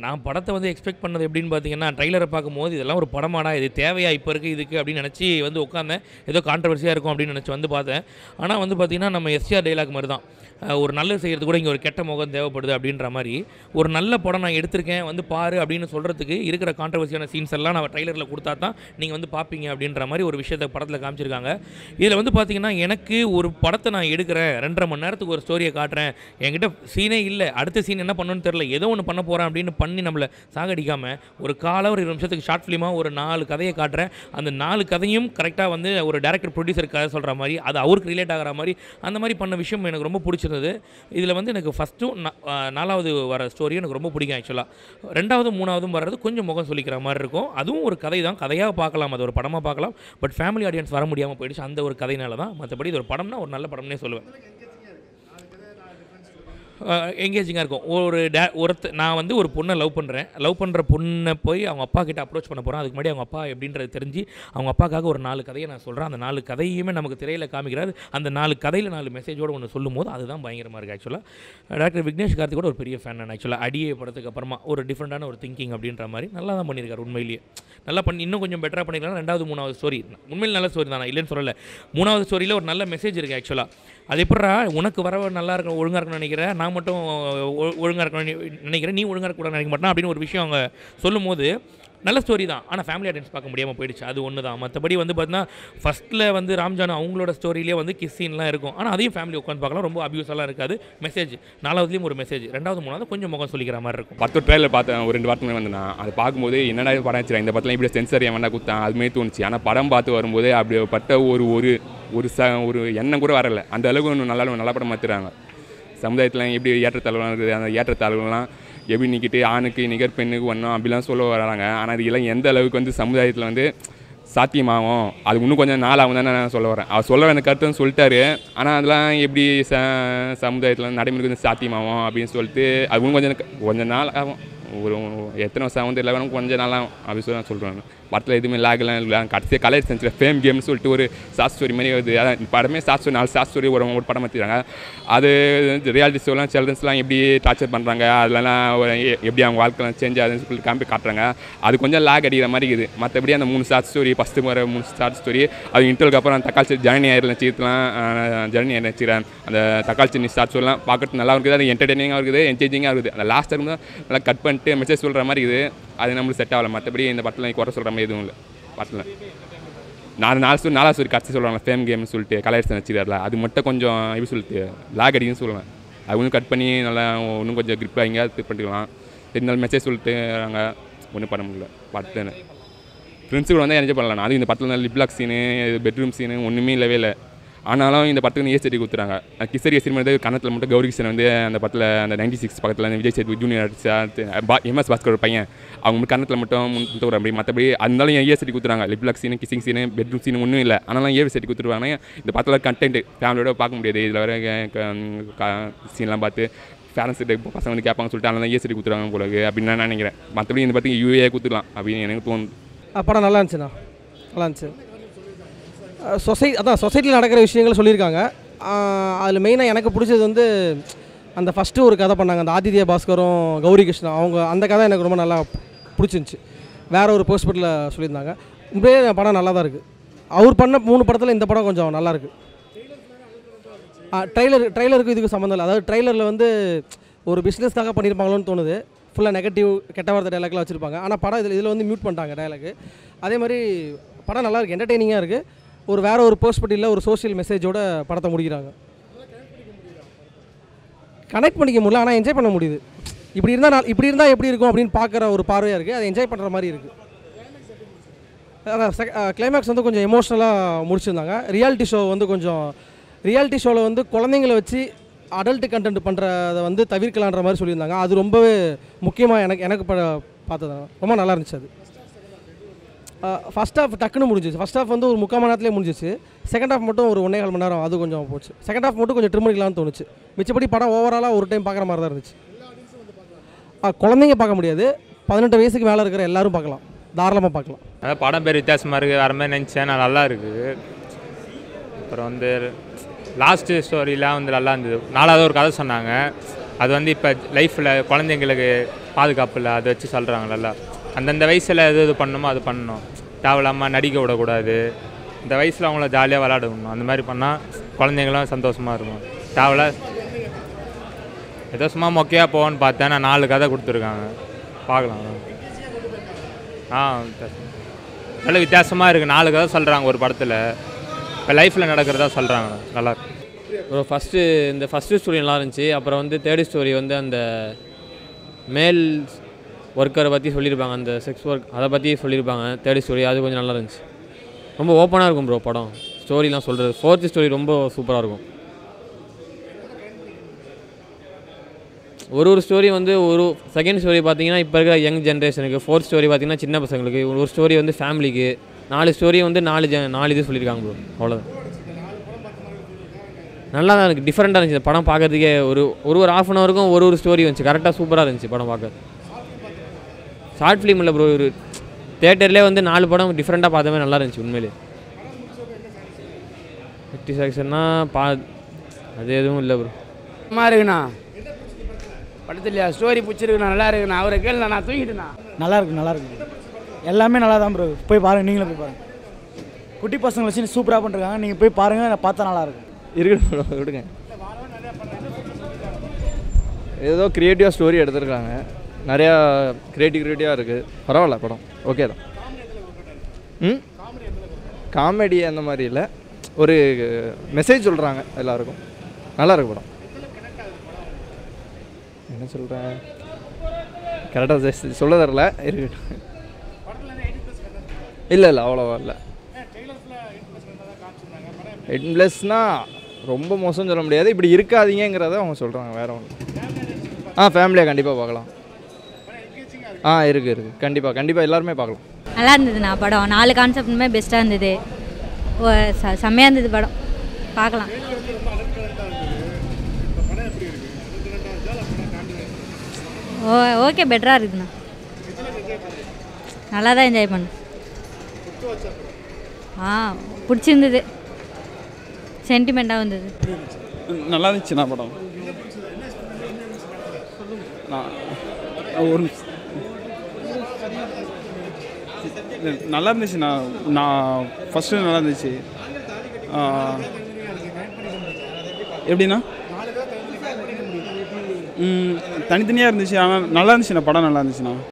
நான் படத்தை வந்து எக்ஸ்பெக்ட் பண்ணது எப்படின்னு பார்த்தீங்கன்னா ட்ரைலரை பார்க்கும்போது இதெல்லாம் ஒரு படமாடா இது தேவையா இப்போ இருக்குது இதுக்கு அப்படின்னு நினச்சி வந்து உட்காந்தேன் ஏதோ கான்ட்ரவர்சியாக இருக்கும் அப்படின்னு நினச்சி வந்து பார்த்தேன் ஆனால் வந்து பார்த்தீங்கன்னா நம்ம எஸ்ஆர் டைலாக் மாதிரி தான் அஹ் ஒரு நல்லது செய்கிறது கூட இங்கே ஒரு கெட்ட முகம் தேவைப்படுது அப்படின்ற மாதிரி ஒரு நல்ல படம் நான் எடுத்திருக்கேன் வந்து பாரு அப்படின்னு சொல்கிறதுக்கு இருக்கிற கான்ட்ரவர்சியான சீன்ஸ் எல்லாம் நான் ட்ரைலரில் கொடுத்தா தான் நீங்கள் வந்து பார்ப்பீங்க அப்படின்ற மாதிரி ஒரு விஷயத்தை படத்தில் காமிச்சிருக்காங்க இதில் வந்து பார்த்தீங்கன்னா எனக்கு ஒரு படத்தை நான் எடுக்கிறேன் ரெண்டரை மணி நேரத்துக்கு ஒரு ஸ்டோரியை காட்டுறேன் என்கிட்ட சீனே இல்லை அடுத்த சீன் என்ன பண்ணணும்னு தெரில ஏதோ ஒன்று பண்ண போகிறேன் அப்படின்னு பண்ணி நம்மளை சாகடிக்காமல் ஒரு கால ஒரு இருபது நிமிஷத்துக்கு ஷார்ட் ஃபிலிமாக ஒரு நாலு கதையை காட்டுறேன் அந்த நாலு கதையும் கரெக்டாக வந்து ஒரு டேரக்டர் ப்ரொடியூசர் கதை சொல்கிற மாதிரி அது அவருக்கு ரிலேட் ஆகிற மாதிரி அந்த மாதிரி பண்ண விஷயம் எனக்கு ரொம்ப பிடிச்சிருந்தது இதில் வந்து எனக்கு ஃபஸ்ட்டும் நாலாவது வர ஸ்டோரியும் எனக்கு ரொம்ப பிடிக்கும் ஆக்சுவலாக ரெண்டாவது மூணாவதும் வர்றது கொஞ்சம் முகம் சொல்லிக்கிற மாதிரி இருக்கும் அதுவும் ஒரு கதை தான் கதையாக பார்க்கலாம் அது ஒரு படமாக பார்க்கலாம் பட் ஃபேமிலி ஆடியன்ஸ் வர முடியாமல் போயிடுச்சு அந்த ஒரு கதையினால தான் மற்றபடி இது ஒரு படம்னா ஒரு நல்ல படம்னே சொல்லுவேன் எங்கேஜிங்காக இருக்கும் ஒரு டே ஒருத்த நான் வந்து ஒரு பொண்ணை லவ் பண்ணுறேன் லவ் பண்ணுற பொண்ணை போய் அவங்க அப்பா கிட்ட அப்ரோச் பண்ண போகிறேன் அதுக்கு முன்னாடி அவங்க அப்பா எப்படின்றது தெரிஞ்சு அவங்க அப்பாக்காக ஒரு நாலு கதையை நான் சொல்கிறேன் அந்த நாலு கதையுமே நமக்கு திரையில் காமிக்கிறாரு அந்த நாலு கதையில் நாலு மெசேஜோடு ஒன்று சொல்லும் போது அதுதான் பயங்கரமாக இருக்குது ஆக்சுவலாக டாக்டர் விக்னேஷ் கார்த்திக் கூட ஒரு பெரிய ஃபேன் நான் ஆக்சுவலாக அடியே படத்துக்கு அப்புறமா ஒரு டிஃப்ரெண்ட்டான ஒரு திங்கிங் அப்படின்ற மாதிரி நல்லா தான் பண்ணியிருக்காரு உண்மையிலேயே நல்லா பண்ணி இன்னும் கொஞ்சம் பெட்டராக பண்ணிக்கலாம் ரெண்டாவது மூணாவது ஸ்டோரி உண்மையில் நல்ல ஸ்டோரி தான் நான் இல்லைன்னு சொல்லலை மூணாவது ஸ்டோரியில் ஒரு நல்ல மெசேஜ் இருக்குது ஆக்சுவலாக அது எப்படா உனக்கு வர நல்லா இருக்கணும் ஒழுங்காக இருக்கணும்னு நினைக்கிறேன் நான் மட்டும் ஒ- ஒழுங்கா இருக்கணும்னு நினைக்கிறேன் நீ ஒழுங்காக இருக்கக்கூடாது நினைக்க மாட்டேன் அப்படின்னு ஒரு விஷயம் அவங்க சொல்லும் போது நல்ல ஸ்டோரி தான் ஆனால் ஃபேமிலி ஆடியன்ஸ் பார்க்க முடியாமல் போயிடுச்சு அது ஒன்று தான் மற்றபடி வந்து பார்த்தீங்கன்னா ஃபஸ்ட்டில் வந்து ராம்ஜான் அவங்களோட ஸ்டோரியிலே வந்து கிஸ் சீன்லாம் இருக்கும் ஆனால் அதையும் ஃபேமிலி உட்காந்து பார்க்கலாம் ரொம்ப அபியூஸெல்லாம் இருக்காது மெசேஜ் நாலாவதுலேயும் ஒரு மெசேஜ் ரெண்டாவது மூணாவது கொஞ்சம் முகம் சொல்லிக்கிற மாதிரி இருக்கும் பத்து ட்ரைலர் பார்த்தேன் ஒரு ரெண்டு வாரத்துக்கு வந்து நான் அதை பார்க்கும்போது என்னடா இது படம் வச்சுருக்கேன் இந்த படத்தில் இப்படி சென்சர் என் வேணா கொடுத்தான் அதுமாரி தோணுச்சு ஆனால் படம் பார்த்து வரும்போது அப்படி பட்ட ஒரு ஒரு ஒரு ச ஒரு எண்ணம் கூட வரல அந்த அளவுக்கு ஒன்று நல்லா நல்ல படம் மாற்றுறாங்க சமுதாயத்தில் எப்படி ஏற்றத்தாழ்வுலாம் இருக்குது அந்த ஏற்றத்தாழ்வுலாம் எப்படி நிற்கிட்டு ஆணுக்கு நிகர் பெண்ணுக்கு ஒன்றும் அப்படிலாம் சொல்ல வராங்க ஆனால் இது எல்லாம் எந்த அளவுக்கு வந்து சமுதாயத்தில் வந்து சாத்தியமாகும் அது இன்னும் கொஞ்சம் நாள் ஆகும் தானே நான் சொல்ல வரேன் அவர் சொல்ல வேண்டிய கருத்துன்னு சொல்லிட்டாரு ஆனால் அதெல்லாம் எப்படி ச சமுதாயத்தில் நடைமுறைக்கு வந்து சாத்தியமாகும் அப்படின்னு சொல்லிட்டு அது இன்னும் கொஞ்சம் கொஞ்சம் நாள் ஆகும் ஒரு எத்தனை வருஷம் ஆகும் தெரியல வேணும் கொஞ்சம் நாள் ஆகும் அப்படி சொல்லி நான் சொல்கிறேன் படத்தில் எதுவுமே லாகலாம் இல்லை கடைசியாக கலர் சென்ஸில் ஃபேம் கேம்னு சொல்லிட்டு ஒரு ஷார்ட் ஸ்டோரி மாதிரி வருது அதான் இந்த படமே ஷார்ட் ஸ்டோரி நாலு ஷார்ட் ஸ்டோரி ஒரு ஒரு படம் மாற்றிடுறாங்க அது ரியாலிட்டி ஷோலாம் சில்ட்ரன்ஸ்லாம் எப்படி டார்ச்சர் பண்ணுறாங்க அதெல்லாம் ஒரு எ- எப்படி அவங்க வாழ்க்கைலாம் சேஞ்ச் ஆகுதுன்னு சொல்லிட்டு காம்பி காட்டுறாங்க அது கொஞ்சம் லாக் அடிக்கிற மாதிரி இருக்குது மற்றபடி அந்த மூணு ஷார்ட் ஸ்டோரி ஃபஸ்ட்டு வர மூணு ஷார்ட் ஸ்டோரி அது இன்டர்வலுக்கு அப்புறம் அந்த தக்காளி சட்னி ஜனனி ஆயிரம் நடிச்சிருக்கலாம் ஜனனி ஆயிரம் நடிச்சிக்கிறேன் அந்த தக்காளி சட்னி ஷார்ட் ஸ்டோரிலாம் பார்க்கறது நல்லா இருக்குது அது என்டர்டெய்னிங்காக இருக்குது என்கேஜிங்காக இருக்குது அந்த லாஸ்ட் டைம் தான் நல்லா கட் பண்ணிட்டு மெசேஜ் சொல்கிற மாதிரி இருக்குது அது நம்மளுக்கு செட் ஆகல மற்றபடி இந்த படத்தில் குறை சொல்கிற மாதிரி எதுவும் இல்லை படத்தில் நாலு நாலு ஸ்டோரி நாலா ஸ்டோரி கடைசி சொல்லுவாங்க ஃபேம் கேம்னு சொல்லிட்டு கலர்ஸ் வச்சுக்கார்ல அது மட்டும் கொஞ்சம் எப்படி சொல்லிட்டு லாக் அடிக்குன்னு சொல்லுவேன் அது கொஞ்சம் கட் பண்ணி நல்லா இன்னும் கொஞ்சம் grip எங்கேயாவது இது பண்ணிக்கலாம் இருந்தாலும் மெசேஜ் சொல்லிட்டு நாங்கள் ஒன்றும் பண்ண முடியல படத்தில் ஃப்ரெண்ட்ஸ் கூட வந்து என்ஜாய் பண்ணலாம் அது இந்த படத்தில் லிப்லாக் சீனு பெட்ரூம் சீனு ஒன்றுமே இல்லவே இல்லை ஆனாலும் இந்த படத்துக்கு ஏசடி கொடுத்துறாங்க கிசரி ஏசி வந்து கன்னத்தில் மட்டும் கௌரி கிருஷ்ணன் வந்து அந்த படத்தில் அந்த நைன்டி சிக்ஸ் பக்கத்தில் அந்த விஜய் சேது ஜூனியர் அடிச்சா பா எம்எஸ் பாஸ்கர் ஒரு பையன் அவங்க மட்டும் கன்னத்தில் மட்டும் முன் தவிர அப்படி மற்றபடி அதனால ஏன் ஏசடி கொடுத்துறாங்க lip lock scene kissing scene bedroom scene ஒன்றும் இல்லை ஆனாலும் ஏ செடி கொடுத்துருவாங்க இந்த படத்தில் கண்டென்ட் ஃபேமிலியோட பார்க்க முடியாது இதில் வர சீன்லாம் பார்த்து பேரண்ட்ஸ் கிட்ட பசங்க வந்து கேட்பாங்க சொல்லிட்டு அதனால ஏசடி கொடுத்துருவாங்க போல இருக்கு அப்படின்னு நான் நினைக்கிறேன் மற்றபடி இந்த படத்துக்கு யூஏ கொடுத்துக்கலாம் அப்படின்னு எனக்கு தோணுது ஆ, படம் நல்லா இருந்துச்சுண்ணா நல்லா இருந்துச்சு சொசை அதான் சொசைட்டியில் நடக்கிற விஷயங்கள் சொல்லியிருக்காங்க அதில் மெயினாக எனக்கு பிடிச்சது வந்து அந்த ஃபஸ்ட்டு ஒரு கதை பண்ணாங்க அந்த ஆதித்ய பாஸ்கரும் கௌரி கிருஷ்ணா அவங்க அந்த கதை எனக்கு ரொம்ப நல்லா பிடிச்சிருந்துச்சி வேற ஒரு ஹாஸ்பிட்டலில் சொல்லியிருந்தாங்க உண்மையே படம் நல்லா தான் இருக்குது அவர் பண்ண மூணு படத்தில் இந்த படம் கொஞ்சம் நல்லா இருக்குது ட்ரைலர் ட்ரைலருக்கு இதுக்கு சம்மந்தம் இல்லை அதாவது ட்ரைலரில் வந்து ஒரு பிஸ்னஸ்க்காக பண்ணியிருப்பாங்களோன்னு தோணுது ஃபுல்லாக நெகட்டிவ் கெட்ட வார்த்தை டைலாக்லாம் வச்சுருப்பாங்க ஆனால் படம் இதில் இதில் வந்து மியூட் பண்ணிட்டாங்க டைலாக்கு அதே மாதிரி படம் நல்லா இருக்குது என்டர்டெய்னிங்காக இருக்குது ஒரு வேற ஒரு பெர்ஸ்பெக்டிவில் ஒரு சோஷியல் மெசேஜோட படத்தை முடிக்கிறாங்க கனெக்ட் பண்ணிக்க முடியல ஆனால் என்ஜாய் பண்ண முடியுது இப்படி இருந்தால் நான் இப்படி இருந்தால் எப்படி இருக்கும் அப்படின்னு பார்க்குற ஒரு பார்வையாக இருக்குது அதை என்ஜாய் பண்ணுற மாதிரி இருக்குது அதான் கிளைமேக்ஸ் வந்து கொஞ்சம் எமோஷ்னலாக முடிச்சிருந்தாங்க ரியாலிட்டி ஷோ வந்து கொஞ்சம் ரியாலிட்டி ஷோவில் வந்து குழந்தைங்கள வச்சு அடல்ட் கண்டென்ட் பண்ணுறத வந்து தவிர்க்கலான்ற மாதிரி சொல்லியிருந்தாங்க அது ரொம்பவே முக்கியமாக எனக்கு எனக்கு ப பார்த்தது ரொம்ப நல்லா இருந்துச்சு அது ஃபஸ்ட் ஹாஃப் டக்குன்னு முடிஞ்சிச்சு ஃபஸ்ட் ஹாஃப் வந்து ஒரு முக்கால் மணி நேரத்துலேயே முடிஞ்சிச்சு செகண்ட் ஹாஃப் மட்டும் ஒரு ஒன்றே கால் மணி நேரம் அது கொஞ்சம் போச்சு செகண்ட் ஹாஃப் மட்டும் கொஞ்சம் ட்ரிம் பண்ணிக்கலாம்னு தோணுச்சு மிச்சப்படி படம் ஓவராலாக ஒரு டைம் பார்க்குற மாதிரி தான் இருந்துச்சு ஆ, குழந்தைங்க பார்க்க முடியாது பதினெட்டு வயசுக்கு மேலே இருக்கிற எல்லாரும் பார்க்கலாம் தாராளமாக பார்க்கலாம் அதான் படம் பேர் வித்தியாசமாக இருக்குது வர மாதிரி நினச்சேன் நான் நல்லா இருக்குது அப்புறம் வந்து லாஸ்ட்டு ஸ்டோரிலாம் வந்து நல்லா இருந்தது நாலாவது ஒரு கதை சொன்னாங்க அது வந்து இப்போ லைஃப்பில் குழந்தைங்களுக்கு பாதுகாப்பு இல்லை அதை வச்சு சொல்கிறாங்கல்ல அந்தந்த வயசில் எது எது பண்ணணுமோ அது பண்ணணும் தேவையில்லாமல் நடிக்க விடக்கூடாது இந்த வயசில் அவங்கள ஜாலியாக விளாட விடணும் அந்த மாதிரி பண்ணால் குழந்தைங்களும் சந்தோஷமாக இருக்கும் தேவையில்ல ஏதோ சும்மா மொக்கையாக போவோன்னு பார்த்தேன் நான் நாலு கதை கொடுத்துருக்காங்க பார்க்கலாம் ஆ வித்தியாசம். நல்ல வித்தியாசமாக இருக்குது நாலு கதை சொல்கிறாங்க ஒரு படத்தில் இப்போ லைஃப்பில் நடக்கிறதா சொல்கிறாங்க நல்லா இருக்கு ப்ரோ ஃபஸ்ட்டு இந்த ஃபஸ்ட்டு ஸ்டோரி நல்லா இருந்துச்சு அப்புறம் வந்து தேர்ட் ஸ்டோரி வந்து அந்த மேல் ஒர்க்கரை பற்றி சொல்லியிருப்பாங்க அந்த செக்ஸ் ஒர்க் அதை பற்றி சொல்லியிருப்பாங்க தேர்ட் ஸ்டோரி அது கொஞ்சம் நல்லா இருந்துச்சு ரொம்ப ஓப்பனாக இருக்கும் ப்ரோ படம் ஸ்டோரிலாம் சொல்கிறது ஃபோர்த் ஸ்டோரி ரொம்ப சூப்பராக இருக்கும் ஒரு ஒரு ஸ்டோரி வந்து ஒரு செகண்ட் ஸ்டோரி பார்த்தீங்கன்னா இப்போ இருக்கிற யங் ஜென்ரேஷனுக்கு ஃபோர்த் ஸ்டோரி பார்த்தீங்கன்னா சின்ன பசங்களுக்கு ஒரு ஸ்டோரி வந்து ஃபேமிலிக்கு நாலு ஸ்டோரி வந்து நாலு ஜ நாலு இது சொல்லியிருக்காங்க ப்ரோ அவ்வளோதான் நல்லா தான் இருக்குது டிஃப்ரெண்ட்டாக இருந்துச்சு இந்த படம் பார்க்கறதுக்கே ஒரு ஒரு ஒரு ஆஃப் அன் ஹவருக்கும் ஒரு ஒரு ஸ்டோரி வந்துச்சு கரெக்டாக சூப்பராக இருந்துச்சு படம் பார்க்க ஷார்ட் ஃபிலிம் இல்லை ப்ரோ ஒரு தேட்டர்லேயே வந்து நாலு படம் டிஃப்ரெண்ட்டாக பார்த்த மாதிரி நல்லா இருந்துச்சு உண்மையிலே ஃபிஃப்டி செக்ஷன்னா பா அது எதுவும் இல்லை ப்ரோ சும்மா இருக்குண்ணா படத்துலையா ஸ்டோரி பிடிச்சிருக்குண்ணா நல்லா இருக்குண்ணா அவரை கேளுண்ணா நான் தூங்கிட்டேண்ணா நல்லா இருக்கு நல்லா இருக்கு எல்லாமே நல்லா தான் ப்ரோ போய் பாருங்க நீங்களும் போய் பாருங்க குட்டி பசங்களை வச்சு சூப்பராக பண்ணிருக்காங்க நீங்கள் போய் பாருங்க பார்த்தா நல்லா இருக்கும் இருக்கட்டும் bro, விடுங்க ஏதோ க்ரியேட்டிவாக ஸ்டோரி எடுத்திருக்காங்க நிறையா க்ரியேட்டிவ் க்ரியேட்டிவாக இருக்குது பரவாயில்ல படம் ஓகே தான் ம் காமெடி அந்த மாதிரி இல்லை ஒரு மெசேஜ் சொல்கிறாங்க எல்லாருக்கும் நல்லா இருக்கு படம் என்ன சொல்கிறேன் கரெக்டாக சொல்ல தரல இருக்கட்டும் இல்லை இல்லை அவ்வளோவா இல்லை எட் ப்ளஸ்னால் ரொம்ப மோசம் சொல்ல முடியாது இப்படி இருக்காதீங்கிறத அவங்க சொல்கிறாங்க வேற ஒன்று ஆ ஃபேமிலியாக கண்டிப்பாக பார்க்கலாம் ஆ இருக்குது இருக்குது கண்டிப்பாக கண்டிப்பாக எல்லாருமே பார்க்கலாம் நல்லா இருந்ததுண்ணா படம் நாலு கான்செப்ட்டுமே பெஸ்ட்டாக இருந்தது ஓ, ச செம்மையாக இருந்தது படம் பார்க்கலாம் ஓ ஓகே பெட்டராக இருக்குதுண்ணா நல்லா தான் என்ஜாய் பண்ணேன் ஆ பிடிச்சிருந்தது சென்டிமெண்ட்டாக இருந்தது நல்லா இருந்துச்சுண்ணா படம் நான் ஒரு நிமிஷம். இல்ல, நல்லா இருந்துச்சுண்ணா நான் ஃபஸ்ட்டு நல்லா இருந்துச்சு ஆ, எப்படிண்ணா ம், தனித்தனியாக இருந்துச்சு ஆனால் நல்லா இருந்துச்சுண்ணா படம் நல்லா இருந்துச்சுண்ணா